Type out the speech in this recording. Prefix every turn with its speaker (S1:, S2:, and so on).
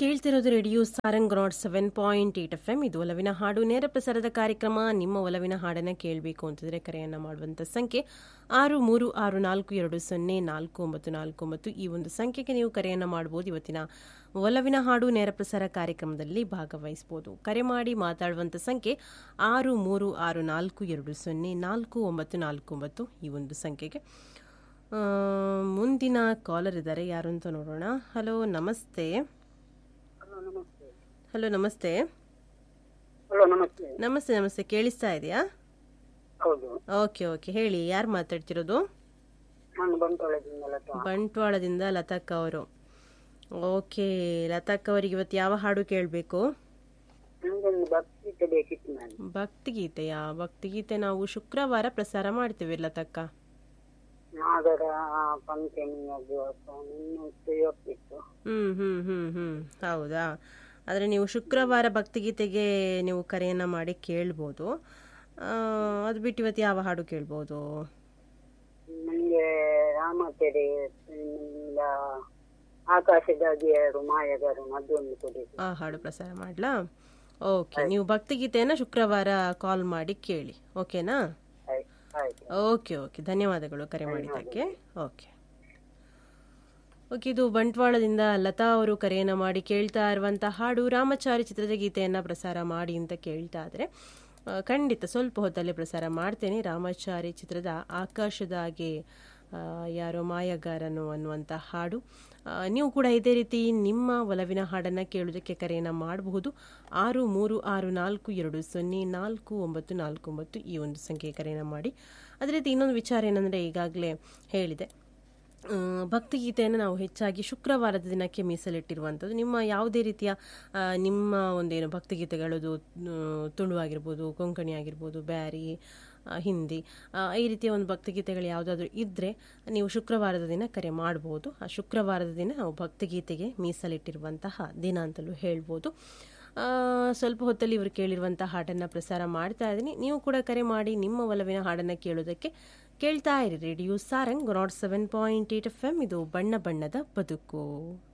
S1: ಕೇಳ್ತಿರೋದು radio Sarang nought seven point eight F M ಇದು ಒಲವಿನ ಹಾಡು ನೇರ ಪ್ರಸಾರದ ಕಾರ್ಯಕ್ರಮ ನಿಮ್ಮ ಒಲವಿನ ಹಾಡನ್ನು ಕೇಳಬೇಕು ಅಂತಿದ್ರೆ ಕರೆಯನ್ನು ಮಾಡುವಂಥ ಸಂಖ್ಯೆ ಆರು ಮೂರು ಆರು ನಾಲ್ಕು ಎರಡು ಸೊನ್ನೆ ನಾಲ್ಕು ಒಂಬತ್ತು ನಾಲ್ಕು ಒಂಬತ್ತು ಈ ಒಂದು ಸಂಖ್ಯೆಗೆ ನೀವು ಕರೆಯನ್ನು ಮಾಡ್ಬೋದು ಇವತ್ತಿನ ಒಲವಿನ ಹಾಡು ನೇರ ಪ್ರಸಾರ ಕಾರ್ಯಕ್ರಮದಲ್ಲಿ ಭಾಗವಹಿಸ್ಬೋದು ಕರೆ ಮಾಡಿ ಮಾತಾಡುವಂಥ ಸಂಖ್ಯೆ ಆರು ಮೂರು ಆರು ನಾಲ್ಕು ಎರಡು ಸೊನ್ನೆ ನಾಲ್ಕು ಒಂಬತ್ತು ನಾಲ್ಕು ಒಂಬತ್ತು ಈ ಒಂದು ಸಂಖ್ಯೆಗೆ ಆ, ಮುಂದಿನ ಕಾಲರ್ ಇದ್ದಾರೆ ಯಾರು ಅಂತ ನೋಡೋಣ ಹಲೋ ನಮಸ್ತೆ ಹಲೋ ನಮಸ್ತೆ
S2: ಹಲೋ ನಮಸ್ತೆ
S1: ನಮಸ್ತೆ ನಮಸ್ತೆ ಕೇಳಿಸ್ತಾ ಇದೆಯಾ
S2: ಹೌದು
S1: ಓಕೆ ಓಕೆ ಹೇಳಿ ಯಾರು ಮಾತಾಡ್ತಿರೋದು
S2: ನಾನು ಬಂಟ್ವಾಳದಿಂದ ಲತಾ
S1: ಬಂಟ್ವಾಳದಿಂದ ಲತಾಕ್ ಅವರು ಓಕೆ ಲತಾಕ್ ಅವರಿಗೆ ಇವತ್ತು ಯಾವ ಹಾಡು ಕೇಳಬೇಕು
S2: ನನಗೊಂದು ಭಕ್ತಿಗೀತೆ ಬೇಕಿತ್ತು ನಾನು
S1: ಭಕ್ತಿಗೀತೆಯಾ ಭಕ್ತಿಗೀತೆ ನಾವು ಶುಕ್ರವಾರ ಪ್ರಸಾರ ಮಾಡ್ತೇವೆ ಲತಕ್ಕ
S2: ನಾಗರ ಪಂಚಮಿಯ ದಿವಸ ನಿನ್ನ ಇವತ್ತಿತ್ತು
S1: ಹ್ಮ್ ಹ್ಮ್ ಹ್ಮ್ ಹ್ಮ್ ಹೌದಾ ಆದರೆ ನೀವು ಶುಕ್ರವಾರ ಭಕ್ತಿಗೀತೆಗೆ ನೀವು ಕರೆಯನ್ನು ಮಾಡಿ ಕೇಳ್ಬೋದು ಆ, ಅದು ಬಿಟ್ಟು ಇವತ್ತು ಯಾವ ಹಾಡು ಕೇಳ್ಬೋದು
S2: ನನಗೆ ರಾಮತೆರೆ ಇಂದ ಆಕಾಶದಾಗಿ ಯಾರು ಮಾಯಗಾರು ಅದೊಂದು ಕೊಡಿ
S1: ಆ ಹಾಡು ಪ್ರಸಾರ ಮಾಡಲಾ ಓಕೆ ನೀವು ಭಕ್ತಿಗೀತೆಯನ್ನು ಶುಕ್ರವಾರ ಕಾಲ್ ಮಾಡಿ ಕೇಳಿ ಓಕೆನಾ
S2: ಆಯ್ತು ಆಯ್ತು
S1: ಓಕೆ ಓಕೆ ಧನ್ಯವಾದಗಳು ಕರೆ ಮಾಡಿದ್ದಕ್ಕೆ ಓಕೆ ಓಕೆ ಇದು ಬಂಟ್ವಾಳದಿಂದ ಲತಾ ಅವರು ಕರೆಯನ್ನು ಮಾಡಿ ಕೇಳ್ತಾ ಇರುವಂಥ ಹಾಡು ರಾಮಚಾರಿ ಚಿತ್ರದ ಗೀತೆಯನ್ನು ಪ್ರಸಾರ ಮಾಡಿ ಅಂತ ಕೇಳ್ತಾ ಇದ್ರೆ ಆ, ಖಂಡಿತ ಸ್ವಲ್ಪ ಹೊತ್ತಲ್ಲೇ ಪ್ರಸಾರ ಮಾಡ್ತೇನೆ ರಾಮಚಾರಿ ಚಿತ್ರದ ಆಕಾಶದ ಹಾಗೆ ಆ, ಯಾರೋ ಮಾಯಗಾರನು ಅನ್ನುವಂಥ ಹಾಡು ಆ, ನೀವು ಕೂಡ ಇದೇ ರೀತಿ ನಿಮ್ಮ ಒಲವಿನ ಹಾಡನ್ನು ಕೇಳೋದಕ್ಕೆ ಕರೆಯನ್ನು ಮಾಡಬಹುದು ಆರು ಮೂರು ಆರು ನಾಲ್ಕು ಎರಡು ಸೊನ್ನೆ ನಾಲ್ಕು ಒಂಬತ್ತು ನಾಲ್ಕು ಒಂಬತ್ತು ಈ ಒಂದು ಸಂಖ್ಯೆ ಕರೆಯನ್ನು ಮಾಡಿ ಅದೇ ರೀತಿ ಇನ್ನೊಂದು ವಿಚಾರ ಏನಂದರೆ ಈಗಾಗಲೇ ಹೇಳಿದೆ ಆ, ಭಕ್ತಿಗೀತೆಯನ್ನು ನಾವು ಹೆಚ್ಚಾಗಿ ಶುಕ್ರವಾರದ ದಿನಕ್ಕೆ ಮೀಸಲಿಟ್ಟಿರುವಂಥದ್ದು ನಿಮ್ಮ ಯಾವುದೇ ರೀತಿಯ ಆ, ನಿಮ್ಮ ಒಂದೇನು ಭಕ್ತಿಗೀತೆಗಳದು ಆ, ತುಳು ಆಗಿರ್ಬೋದು ಕೊಂಕಣಿ ಆಗಿರ್ಬೋದು ಬ್ಯಾರಿ ಆ, ಹಿಂದಿ ಆ, ಈ ರೀತಿಯ ಒಂದು ಭಕ್ತಿಗೀತೆಗಳು ಯಾವುದಾದ್ರೂ ಇದ್ದರೆ ನೀವು ಶುಕ್ರವಾರದ ದಿನ ಕರೆ ಮಾಡ್ಬೋದು ಆ ಶುಕ್ರವಾರದ ದಿನ ನಾವು ಭಕ್ತಿಗೀತೆಗೆ ಮೀಸಲಿಟ್ಟಿರುವಂತಹ ದಿನ ಅಂತಲೂ ಹೇಳ್ಬೋದು ಆ, ಸ್ವಲ್ಪ ಹೊತ್ತಲ್ಲಿ ಇವರು ಕೇಳಿರುವಂಥ ಹಾಡನ್ನು ಪ್ರಸಾರ ಮಾಡ್ತಾ ಇದ್ದೀನಿ ನೀವು ಕೂಡ ಕರೆ ಮಾಡಿ ನಿಮ್ಮ ಒಲವಿನ ಹಾಡನ್ನು ಕೇಳೋದಕ್ಕೆ ಕೇಳ್ತಾ ಇರಿ radio Sarang nought seven point eight F M ಇದು ಬಣ್ಣ ಬಣ್ಣದ ಬದುಕು